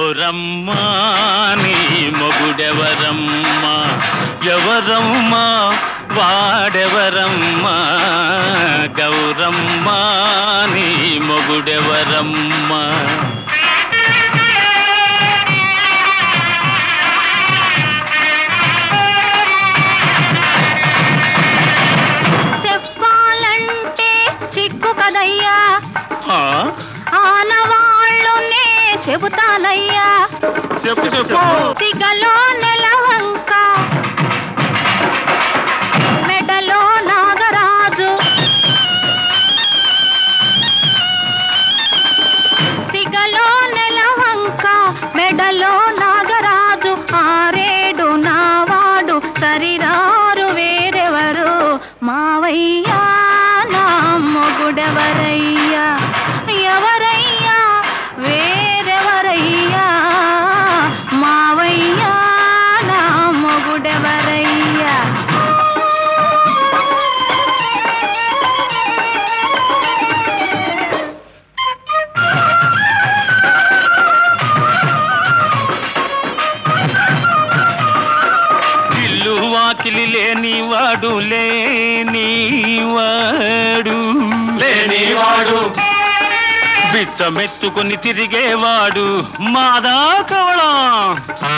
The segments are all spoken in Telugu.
గౌరమ్మా నీ మొగుడెవరమ్మా ఎవరమ్మా వాడెవరమ్మా గౌరమ్మా నీ మొగుడెవరమ్మా చెప్పాలంటే చిక్కు కదయ్యా ఆ? ఆనవాళ్ళునే చెబుతానయ్యా చెప్పు చెప్పు సిగలో నెలవంక మెడలో నాగరాజు సిగలో నెలవంక మెడలో నాగరాజు ఆరేడు నావాడు సరిరారు వేరెవరు మావయ్యా నా మొగుడెవరయ్యా ఎవరయ్యా వేరెవరయ్యా మావయ్యా నా మొగుడెవరయ్యా ఇల్లు వాకిలి లేనివాడు లేనివాడు లేనివాడు బిచ్చమెత్తుకుని తిరిగేవాడు మాదా కవళం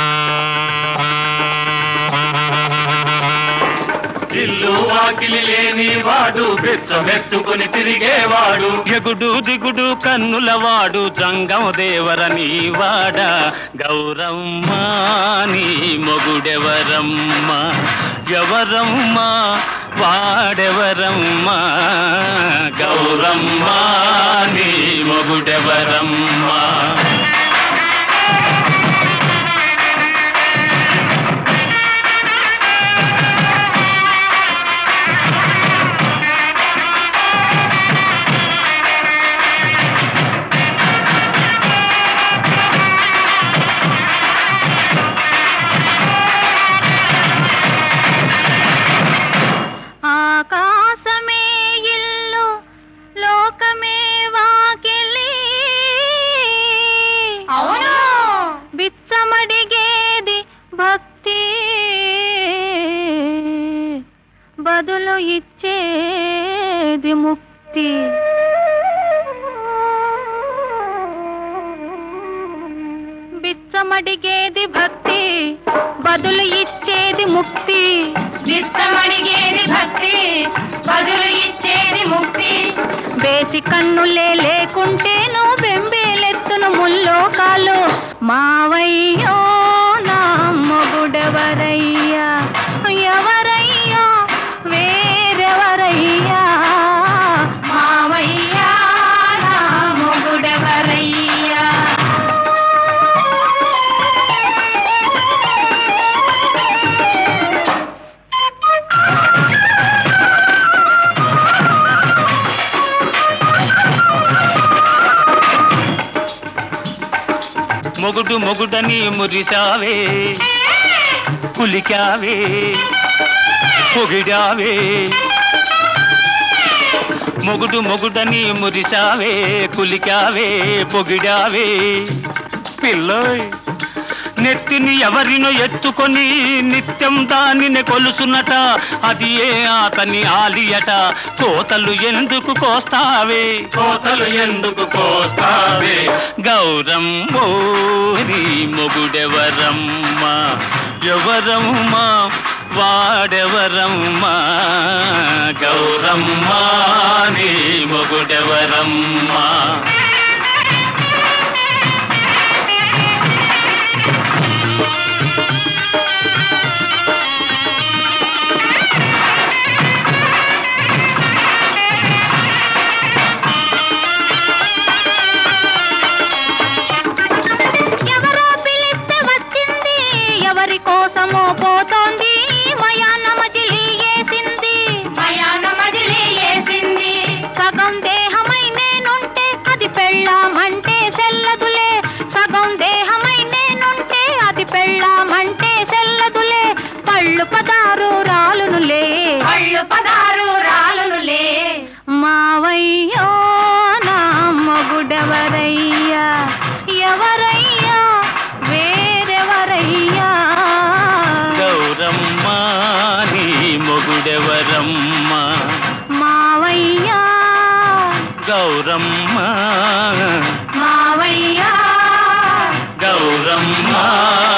ఇల్లు వాకిలి లేనివాడు బిచ్చమెత్తుకుని తిరిగేవాడు ఎగుడు దిగుడు కన్నులవాడు జంగం దేవరని వాడ గౌరమ్మా నీ మొగుడెవరమ్మా ఎవరమ్మా వాడెవరమ్మా గౌరమ్మా నీ మొగుడెవరమ్మా ఆకాశమే ఇల్లు లోకమే వాకిలి అవును బిచ్చమడిగేది భక్తి బదులు ఇచ్చేది ముక్తి బిచ్చమడిగేది భక్తి బదులు ఇచ్చేది ముక్తి విత్తమడిగేది భక్తి బదులు ఇచ్చేది ముక్తి బేసి కన్నులే లేకుంటేను బెంబేలెత్తును ముల్లోకాలు మావయ్యో నా మొగుడెవరయ్యా ఎవరయ్యా వేరెవరయ్యా మావయ్యా నా మొగుడెవరయ్యా మొగుడు మొగుడని మురిసావే కులికావే పొగిడావే మొగుడు మొగుడని మురిసావే కులికావే పొగిడావే పిల్లోయ్ నెత్తిని ఎవరినో ఎత్తుకొని నిత్యం దానిని కొలుసునట అది ఏ అతని ఆలియట కోతలు ఎందుకు కోస్తావే కోతలు ఎందుకు కోస్తావే గౌరమ్మో నీ మొగుడెవరమ్మా ఎవరమ్మా వాడెవరమ్మా గౌరమ్మా నీ మొగుడెవరమ్మా ఎవరో పిలిస్తే వచ్చింది ఎవరి కోసమో పోతోంది మయాన మజిలీ వేసింది మయాన మజిలీ వేసింది సగం దేహమై నేనుంటే అది పెళ్ళామంటే చెల్లదులే సగం దేహమై నేనుంటే అది పెళ్ళామంటే చెల్లదులే పళ్ళు పదారు రాలునులే కళ్ళు పదారు రాలునులే మావయ్యో నా మొగుడెవరయ్యా ఎవరయ్యా మొగుడెవరమ్మా